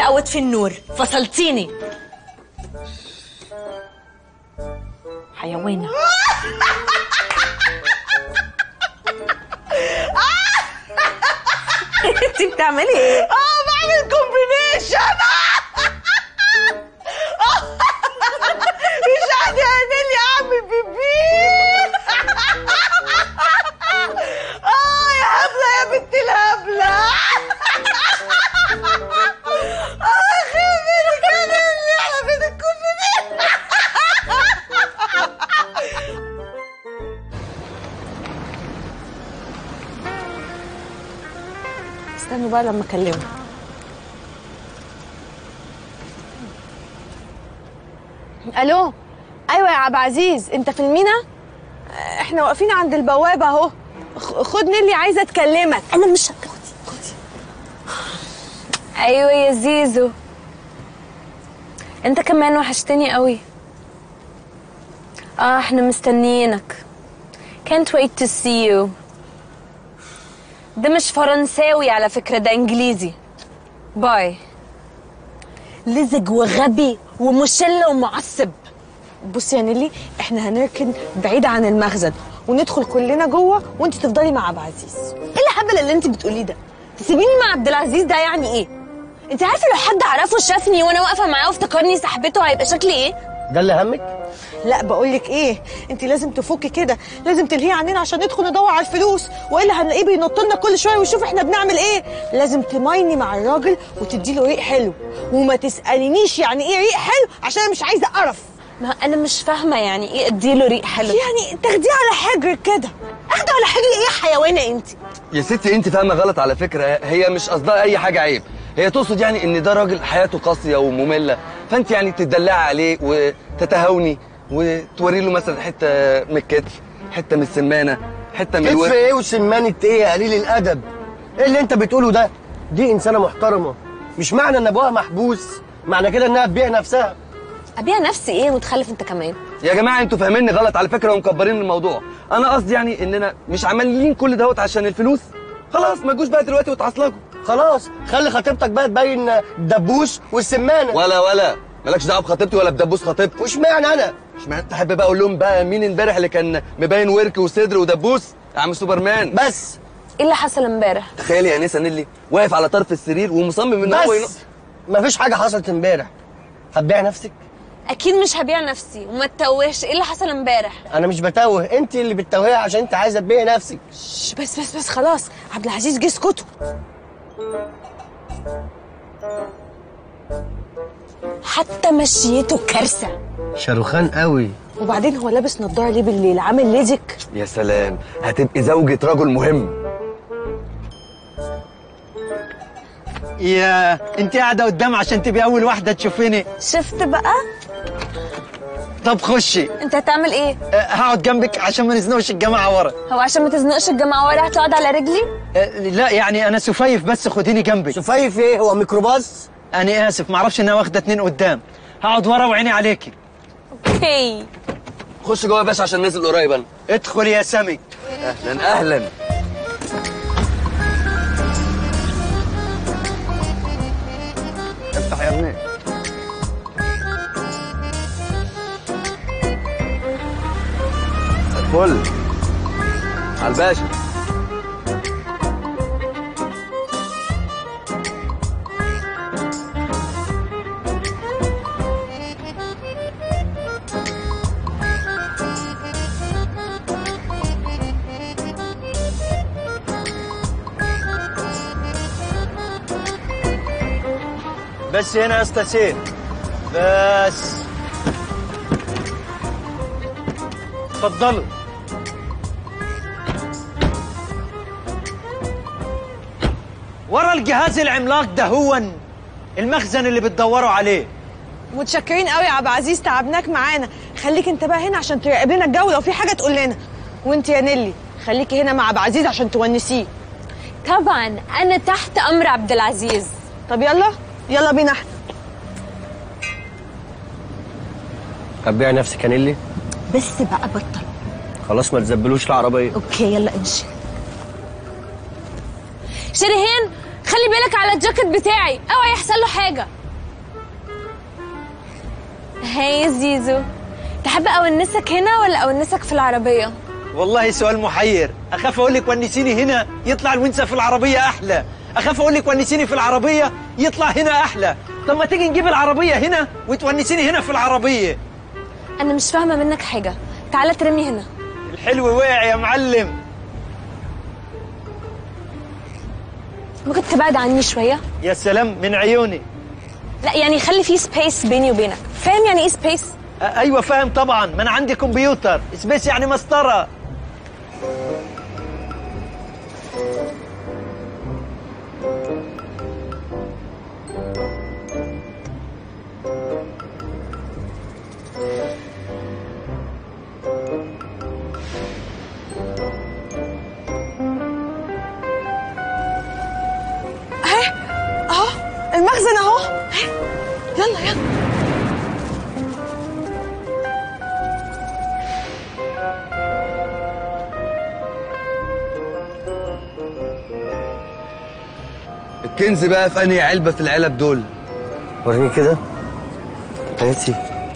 بقى وطفي النور فصلتيني حيوانة انت بتعملي ايه؟ اه بعمل كومبينيشن مش قاعد يعمل لي اعمل بيبي اه يا هبله يا بنت الهبله اه خيبني كده اللعبه بين الكومبينيشن استنوا بقى لما اكلمه الو ايوه يا عبد العزيز انت في المينا احنا واقفين عند البوابه اهو خ- خد نيلي عايزه اتكلمك انا مش خدي خدي ايوه يا زيزو انت كمان وحشتني قوي اه احنا مستنيينك can't wait to see you ده مش فرنساوي على فكرة ده انجليزي باي لزج وغبي ومشل ومعصب بصي يا نيلي احنا هنركن بعيد عن المخزن وندخل كلنا جوه وانت تفضلي مع عبد العزيز ايه الهبل اللي انت بتقوليه ده تسيبيني مع عبد العزيز ده يعني ايه انت عارفه لو حد عرفه شافني وانا واقفه معاه وافتكرني صاحبته هيبقى شكلي ايه ده اللي همك لا بقول لك ايه انت لازم تفكي كده لازم تلهيه عننا عشان ندخل ندور على الفلوس والا هنلاقيه بينط لنا كل شويه ويشوف احنا بنعمل ايه لازم تمايني مع الراجل وتدي له ريق حلو وما تسالينيش يعني ايه ريق حلو عشان انا مش عايزه قرف ما انا مش فاهمه يعني ايه اديله ريق حلو يعني تاخديه على حجرك كده اخده على حجري ايه يا حيوانه انت يا ستي انت فاهمه غلط على فكره هي مش قصدها اي حاجه عيب هي تقصد يعني ان ده راجل حياته قاسيه وممله فانت يعني تدلعي عليه وتتهاوني وتوري له مثلا حته من الكتف حته من السمانه حته من كتف الوجه ايه وسمانة ايه يا قليل الادب ايه اللي انت بتقوله ده دي انسانه محترمه مش معنى ان ابوها محبوس معنى كده انها تبيع نفسها ابيع نفسي ايه متخلف انت كمان يا جماعه انتوا فاهميني غلط على فكره ومكبرين الموضوع انا قصدي يعني اننا مش عمالين كل دوت عشان الفلوس خلاص ما تجوش بقى دلوقتي وتعصلجوا خلاص خلي خطيبتك بقى تبين الدبوس والسمانه ولا ولا مالكش دعوه بخطيبتي ولا بدبوس خطيبتي وش معنى انا اشمعنى تحب بقى اقول لهم بقى مين امبارح اللي كان مبين ورك وصدر ودبوس يا عم سوبرمان بس ايه اللي حصل امبارح تخيلي يا نيسا نيلي واقف على طرف السرير ومصمم ان هو ينط بس مفيش حاجه حصلت امبارح هتبيع نفسك اكيد مش هبيع نفسي وما تتوهش ايه اللي حصل امبارح انا مش بتوه انت اللي بتتوهي عشان انت عايزه تبيعي نفسك شش، بس بس بس خلاص عبد العزيز جه اسكتوا حتى مشيته كارثه شاروخان قوي وبعدين هو لابس نضاره ليه بالليل عامل ليدك يا سلام هتبقي زوجة رجل مهم يا انت قاعده قدام عشان تبقي اول واحده تشوفيني شفت بقى طب خشي انت هتعمل ايه أه، هقعد جنبك عشان ما نزنقش الجماعه ورا هو عشان ما تزنقش الجماعه ورا هتقعد على رجلي أه، لا يعني انا سفيف بس خديني جنبك شفايف ايه هو ميكروباص انا اسف ما اعرفش انها واخده اتنين قدام هقعد ورا وعيني عليكي اوكي خش جوه يا باشا عشان ننزل قريب انا ادخل يا سامي اهلا اهلا افتح يا ابني الفل على الباشا بس هنا يا اسطى سير بس اتفضلوا ورا الجهاز العملاق ده هو المخزن اللي بتدوروا عليه متشكرين قوي يا عبد العزيز تعبناك معانا خليك انت بقى هنا عشان تراقب لنا الجو لو في حاجه تقول لنا وانت يا نيلي خليكي هنا مع عبد العزيز عشان تونسيه طبعا انا تحت امر عبد العزيز طب يلا يلا بينا احنا هتبيع نفسك يا نيلي بس بقى بطل خلاص ما تزبلوش العربيه اوكي يلا امشي شريهان خلي بالك على الجاكيت بتاعي اوعى يحصل له حاجه هاي زيزو تحب اونسك هنا ولا اونسك في العربيه والله سؤال محير اخاف اقول لك ونسيني هنا يطلع الونسه في العربيه احلى اخاف اقول لك ونسيني في العربيه يطلع هنا احلى طب ما تيجي نجيب العربيه هنا وتونسيني هنا في العربيه انا مش فاهمه منك حاجه تعالى ترمي هنا الحلو واقع يا معلم ممكن تبعد عني شويه يا سلام من عيوني لا يعني خلي في سبيس بيني وبينك فاهم يعني ايه سبيس أ- ايوه فاهم طبعا ما انا عندي كمبيوتر سبيس يعني مسطره اهي اهو المخزن اهو اهي. يلا يلا الكنز بقى في انهي علبه في العلب دول وريني كده هاتي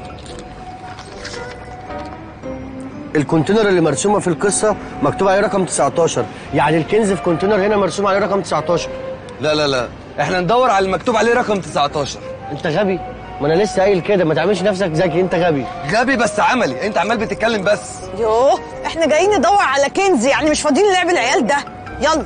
الكونتينر اللي مرسومه في القصه مكتوب عليه رقم 19 يعني الكنز في كونتينر هنا مرسوم عليه رقم 19 لا لا لا احنا ندور على المكتوب عليه رقم 19 انت غبي ما انا لسه قايل كده ما تعملش نفسك ذكي انت غبي غبي بس عملي انت عمال بتتكلم بس يوه احنا جايين ندور على كنز يعني مش فاضيين لعب العيال ده يلا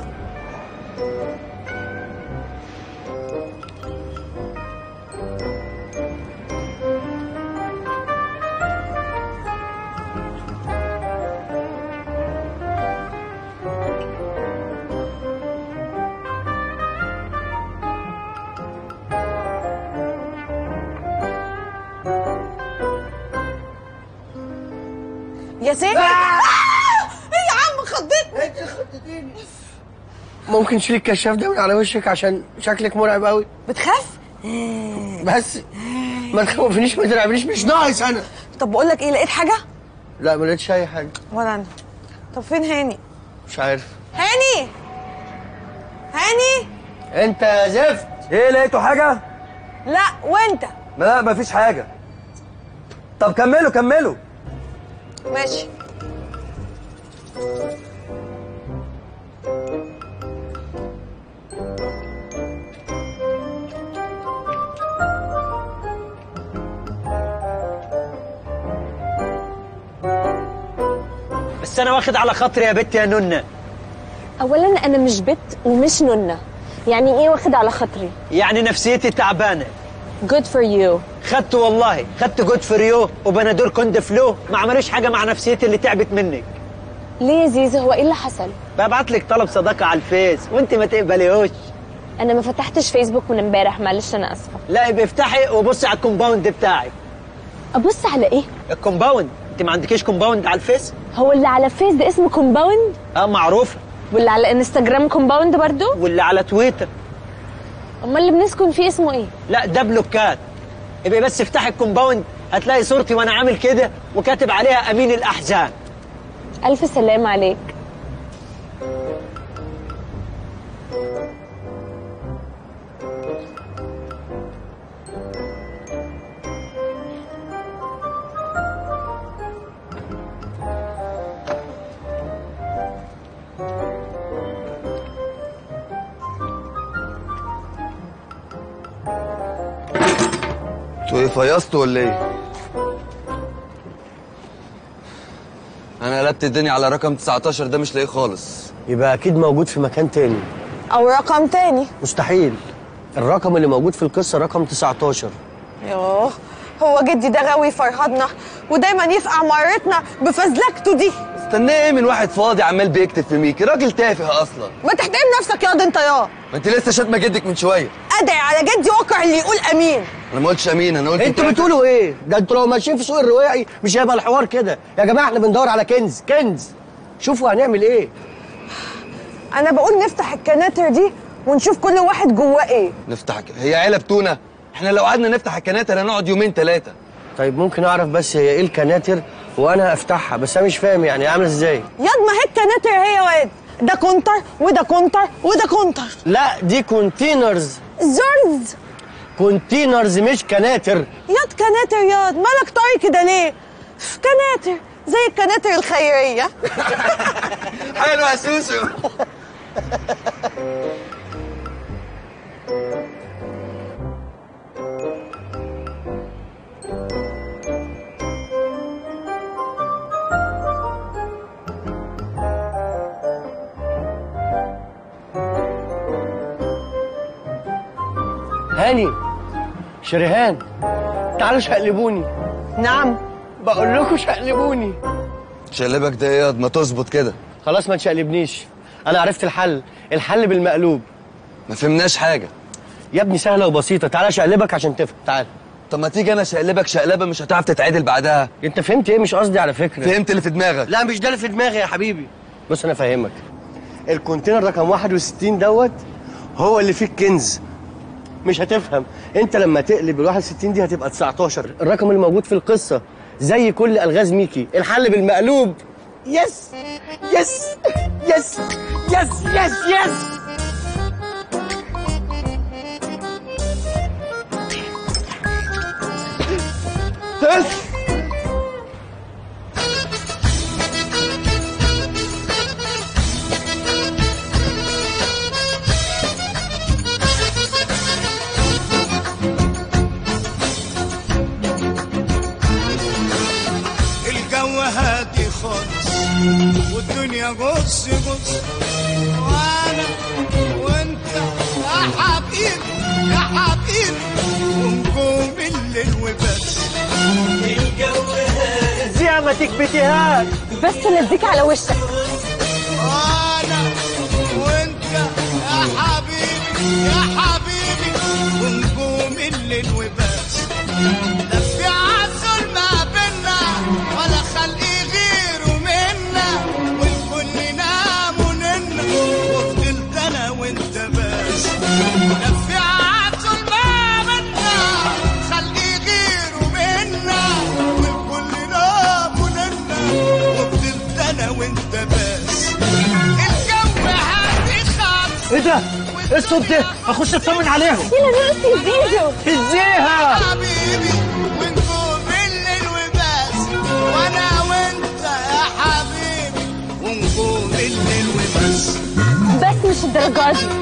يا سيدي آه! ايه يا عم خضتني ممكن تشيل الكشاف ده من على وشك عشان شكلك مرعب قوي بتخاف بس ما تخوفنيش ما ترعبنيش مش ناقص انا طب بقول لك ايه لقيت حاجه لا ما لقيتش اي حاجه ولا انا طب فين هاني مش عارف هاني هاني انت يا زفت ايه لقيتوا حاجه لا وانت لا مفيش حاجه طب كملوا كملوا ماشي بس انا واخد على خاطري يا بت يا نونه اولا انا مش بت ومش نونه يعني ايه واخد على خاطري يعني نفسيتي تعبانه good for you خدت والله خدت جود فريو وبنادول كوند فلو ما عملوش حاجه مع نفسيتي اللي تعبت منك ليه يا زيزو هو ايه اللي حصل ببعت لك طلب صداقه على الفيس وانت ما تقبليهوش انا ما فتحتش فيسبوك من امبارح معلش انا اسفه لا يبقى افتحي وبصي على الكومباوند بتاعك ابص على ايه الكومباوند انت ما عندكيش كومباوند على الفيس هو اللي على فيس ده اسمه كومباوند اه معروفه واللي على انستجرام كومباوند برضو واللي على تويتر امال اللي بنسكن فيه اسمه ايه لا ده بلوكات يبقى بس افتحي الكومباوند هتلاقي صورتي وانا عامل كده وكاتب عليها امين الاحزان الف سلام عليك انتوا ايه فيصتوا ولا ايه؟ انا قلبت الدنيا على رقم 19 ده مش لاقيه خالص يبقى اكيد موجود في مكان تاني او رقم تاني مستحيل الرقم اللي موجود في القصه رقم 19 يوه هو جدي ده غاوي فرهدنا ودايما يفقع مرتنا بفزلكته دي استناه ايه من واحد فاضي عمال بيكتب في ميكي راجل تافه اصلا ما تحترم نفسك ياض انت يا ما انت لسه شاتمه جدك من شويه ادعي على جدي واقع اللي يقول امين انا ما قلتش امين انا قلت انتوا تافه. بتقولوا ايه ده انتوا لو ماشيين في سوق الرواعي مش هيبقى الحوار كده يا جماعه احنا بندور على كنز كنز شوفوا هنعمل ايه انا بقول نفتح الكناتر دي ونشوف كل واحد جواه ايه نفتح ك- هي علب تونه احنا لو قعدنا نفتح الكناتر هنقعد يومين ثلاثه طيب ممكن اعرف بس هي ايه الكناتر وانا افتحها بس انا مش فاهم يعني عامله ازاي ياض ما هي الكناتر هي واد ده كونتر وده كونتر وده كونتر لا دي كونتينرز زرز كونتينرز مش كناتر ياض كناتر ياض مالك طري كده ليه كناتر زي الكناتر الخيريه حلو يا سوسو هاني شريهان تعالوا شقلبوني نعم بقول لكم شقلبوني شقلبك ده ايه ما تظبط كده خلاص ما تشقلبنيش انا عرفت الحل الحل بالمقلوب ما فهمناش حاجه يا ابني سهله وبسيطه تعالى شقلبك عشان تفهم تعال طب ما تيجي انا شقلبك شقلبه مش هتعرف تتعدل بعدها انت فهمت ايه مش قصدي على فكره فهمت اللي في دماغك لا مش ده اللي في دماغي يا حبيبي بص انا فاهمك الكونتينر رقم 61 دوت هو اللي فيه الكنز مش هتفهم انت لما تقلب ال 61 دي هتبقى 19 الرقم اللي موجود في القصه زي كل الغاز ميكي الحل بالمقلوب يس يس يس يس يس يس بس الجو هادي خالص والدنيا غص غص وانا وانت يا حبيبي يا حبيبي ونجوم الليل وبس الجو هادي زي ما تكبتيهاش بس نديك على وشك وانا وانت يا حبيبي يا حبيبي ونجوم الليل وبس لا في عسل ما بينا ولا خلق غيره منا والكل نام وننا وفضلت انا وانت بس لا في عسل ما بينا خلق غيره منا والكل نام وننا وفضلت انا وانت بس الجو هادي خالص ايه ده؟ ايه الصوت ده؟ اخش اطمن عليهم يلا نقصي زيزو ازيها؟ حبيبي ونجوم الليل وبس وانا وانت يا حبيبي ونجوم الليل وبس بس مش الدرجات دي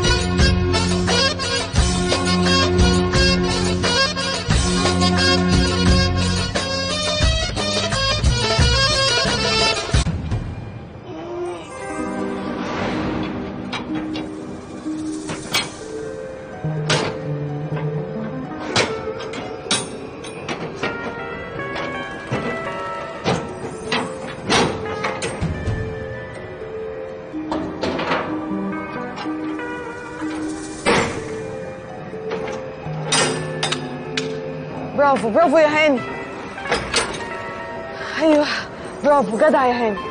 برافو برافو يا هاني ايوه برافو جدع يا هاني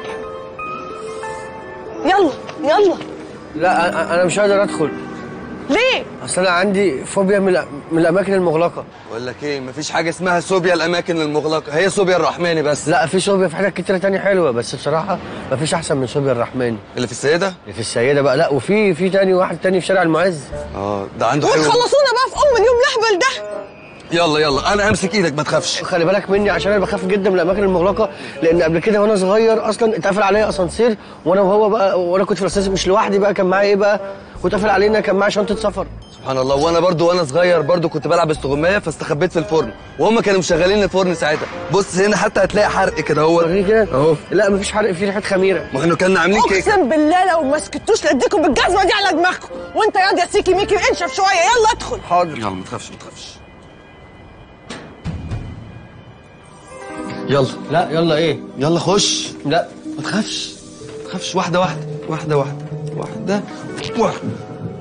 يلا يلا لا أنا- انا مش قادر ادخل ليه اصل انا عندي فوبيا من الأ- من الاماكن المغلقه بقول لك ايه مفيش حاجه اسمها صوبيا الاماكن المغلقه هي صوبيا الرحماني بس لا في صوبيا في حاجات كتيره تانية حلوه بس بصراحه مفيش احسن من صوبيا الرحمن اللي في السيده في السيده بقى لا وفي في تاني واحد تاني في شارع المعز اه ده عنده حلو وتخلصونا بقى في ام اليوم الاهبل ده يلا يلا انا امسك ايدك ما تخافش خلي بالك مني عشان انا بخاف جدا من الاماكن المغلقه لان قبل كده وانا صغير اصلا اتقفل عليا اسانسير وانا وهو بقى وانا كنت في الاسانسير مش لوحدي بقى كان معايا ايه بقى كنت قافل علينا كان معايا شنطه سفر سبحان الله وانا برضو وانا صغير برضو كنت بلعب استغمايه فاستخبيت في الفرن وهم كانوا مشغلين الفرن ساعتها بص هنا حتى هتلاقي حرق كده هو وريني كده اهو لا مفيش حرق في ريحه خميره ما احنا كنا عاملين كيك اقسم بالله لو ما سكتوش لاديكم بالجزمه دي على دماغكم وانت ياض يا سيكي ميكي انشف شويه يلا ادخل حاضر يلا ما تخافش ما تخافش يلا لا يلا ايه يلا خش لا ما تخافش ما تخافش واحده واحده واحده واحده واحده واحده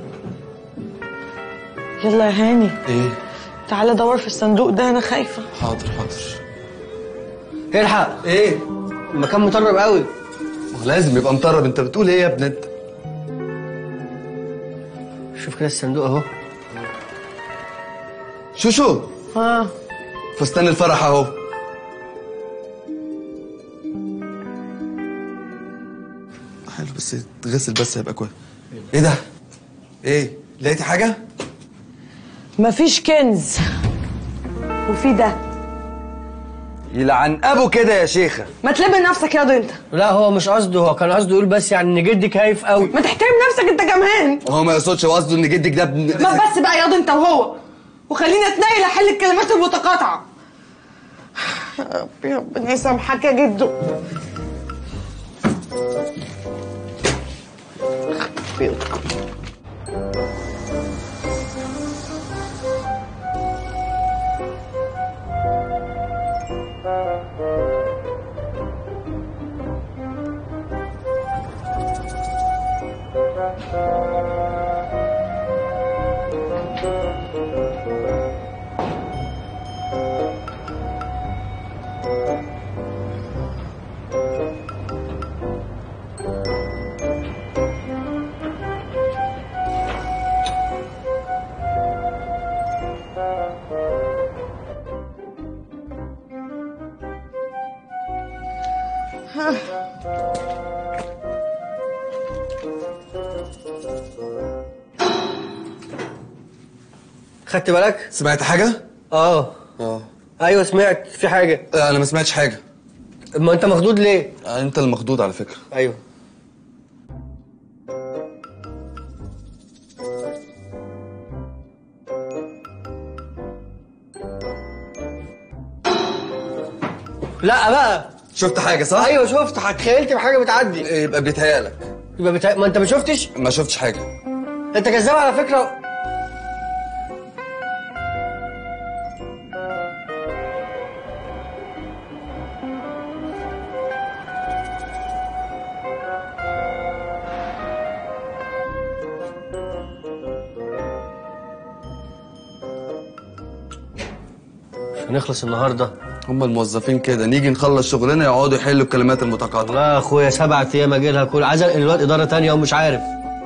يلا يا هاني ايه تعالى دور في الصندوق ده انا خايفه حاضر حاضر الحق ايه المكان مطرب قوي ما هو لازم يبقى مطرب انت بتقول ايه يا ابن انت شوف كده الصندوق اهو شوشو ها فستان الفرح اهو حلو بس بس تغسل بس هيبقى كويس ايه ده ايه لقيتي حاجه مفيش كنز وفي ده يلعن ابو كده يا شيخه ما تلم نفسك يا انت لا هو مش قصده هو كان قصده يقول بس يعني ان جدك هايف قوي ما تحترم نفسك انت كمان هو ما يقصدش هو قصده ان جدك ده ابن ما بس بقى ياض انت وهو وخليني اتنقل احل الكلمات المتقاطعه يا ربي ربنا يسامحك يا جدو خدت بالك سمعت حاجه اه اه ايوه سمعت في حاجه انا ما سمعتش حاجه ما انت مخدود ليه انت المخضوض على فكره ايوه لا بقى شفت حاجه صح ايوه شفت تخيلت بحاجه بتعدي يبقى بيتهيألك يبقى بتا... ما انت ما شفتش ما شفتش حاجه انت كذاب على فكره هنخلص النهارده هم الموظفين كده نيجي نخلص شغلنا يقعدوا يحلوا الكلمات المتقاطعه لا يا اخويا سبعة ايام اجي لها كل عايز انقل الواد اداره تانية ومش عارف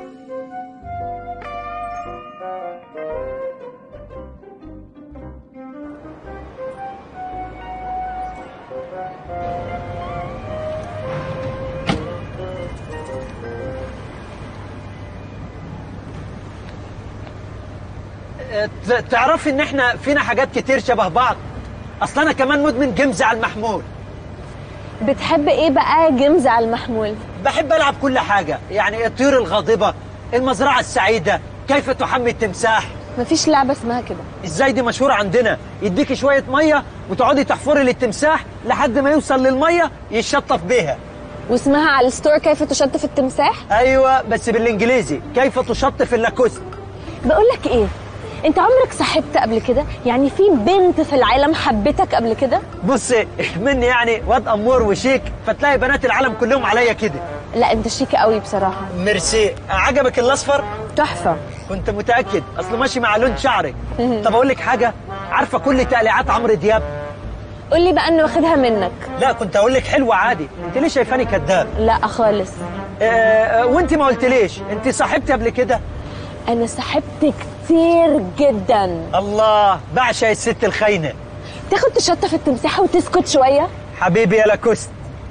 ت- تعرفي ان احنا فينا حاجات كتير شبه بعض اصل انا كمان مدمن جيمز على المحمول بتحب ايه بقى جيمز على المحمول بحب العب كل حاجه يعني الطيور الغاضبه المزرعه السعيده كيف تحمي التمساح مفيش لعبه اسمها كده ازاي دي مشهوره عندنا يديكي شويه ميه وتقعدي تحفري للتمساح لحد ما يوصل للميه يشطف بيها واسمها على الستور كيف تشطف التمساح ايوه بس بالانجليزي كيف تشطف اللاكوست بقول لك ايه انت عمرك صاحبت قبل كده يعني في بنت في العالم حبتك قبل كده بصي مني يعني واد امور وشيك فتلاقي بنات العالم كلهم عليا كده لا انت شيك قوي بصراحه ميرسي عجبك الاصفر تحفه كنت متاكد اصله ماشي مع لون شعرك طب اقول لك حاجه عارفه كل تقليعات عمرو دياب قول لي بقى انه واخدها منك لا كنت اقول لك حلوه عادي انت ليه شايفاني كذاب لا خالص آه آه، وانت ما قلتليش انت صاحبتي قبل كده انا صاحبت كتير جدا الله بعشق الست الخاينه تاخد تشطف التمساح وتسكت شويه حبيبي يا لاكوست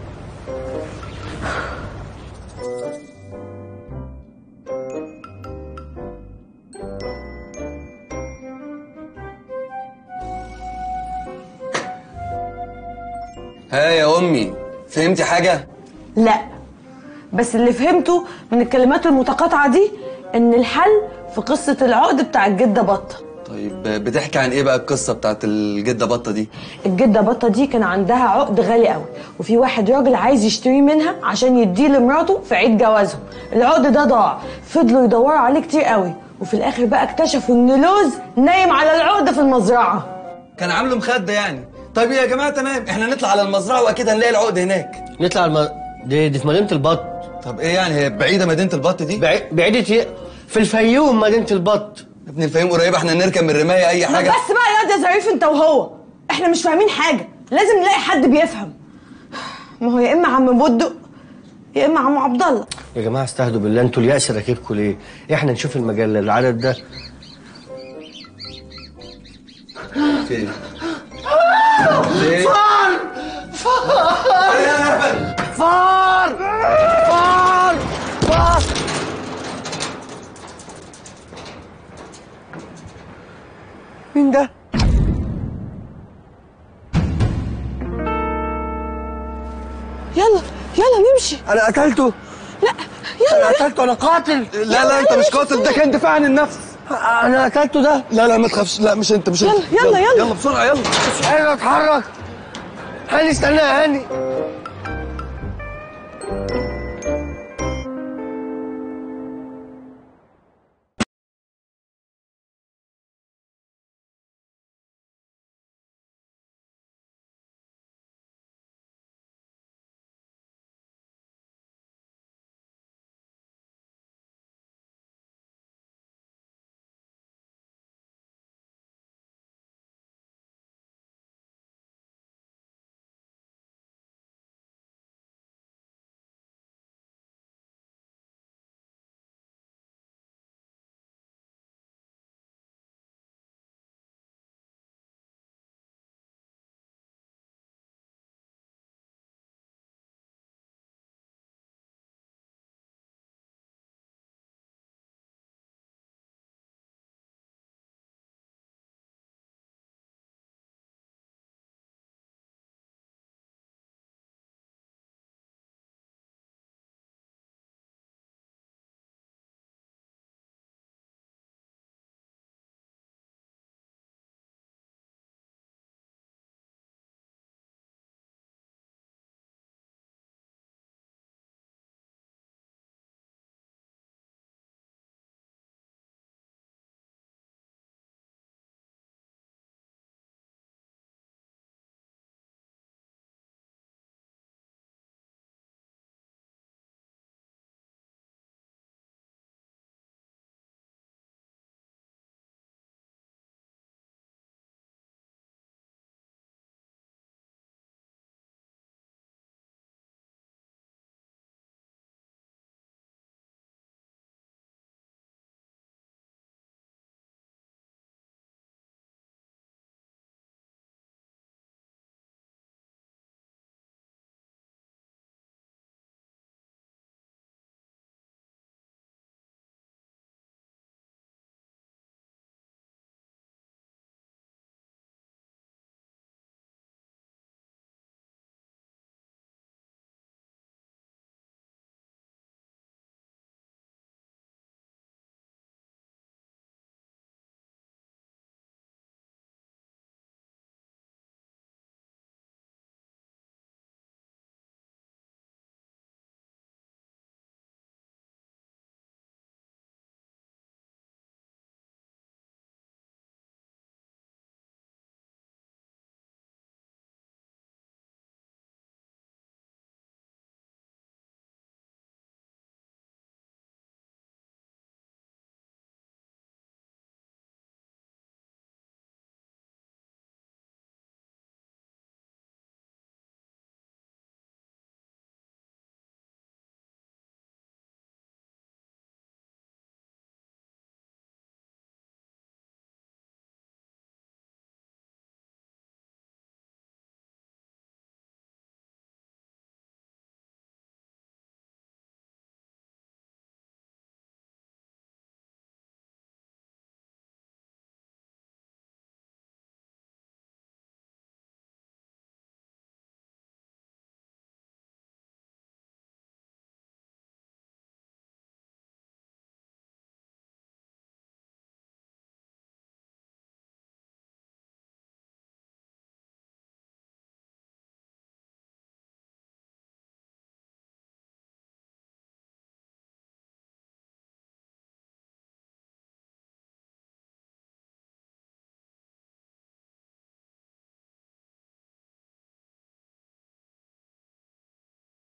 ها يا امي فهمتي حاجه لا بس اللي فهمته من الكلمات المتقاطعه دي ان الحل في قصه العقد بتاع الجده بطه طيب بتحكي عن ايه بقى القصه بتاعت الجده بطه دي الجده بطه دي كان عندها عقد غالي قوي وفي واحد راجل عايز يشتريه منها عشان يديه لمراته في عيد جوازهم العقد ده ضاع فضلوا يدوروا عليه كتير قوي وفي الاخر بقى اكتشفوا ان لوز نايم على العقد في المزرعه كان عامله مخده يعني طيب يا جماعه تمام احنا نطلع على المزرعه واكيد هنلاقي العقد هناك نطلع الم... دي, دي في مدينه البط طب ايه يعني هي بعيده مدينه البط دي بعي... بعيدة ايه؟ في الفيوم مدينه البط يا ابن الفيوم قريبه احنا نركب من الرمايه اي ما حاجه بس بقى يا ده ظريف انت وهو احنا مش فاهمين حاجه لازم نلاقي حد بيفهم ما هو يا اما عم بودق يا اما عم عبد الله يا جماعه استهدوا بالله انتوا اليأس راكبكم ليه؟ احنا نشوف المجله العدد ده فين فين فار فار يلا يلا نمشي انا قتلته لا انا يلا قتلته انا قاتل لا لا انت مش قاتل ده كان دفاع عن النفس انا قتلته ده لا لا ما تخافش لا مش انت مش انت يلا، يلا، يلا. يلا بسرعه يلا مش قادر اتحرك هاني استنى يا هاني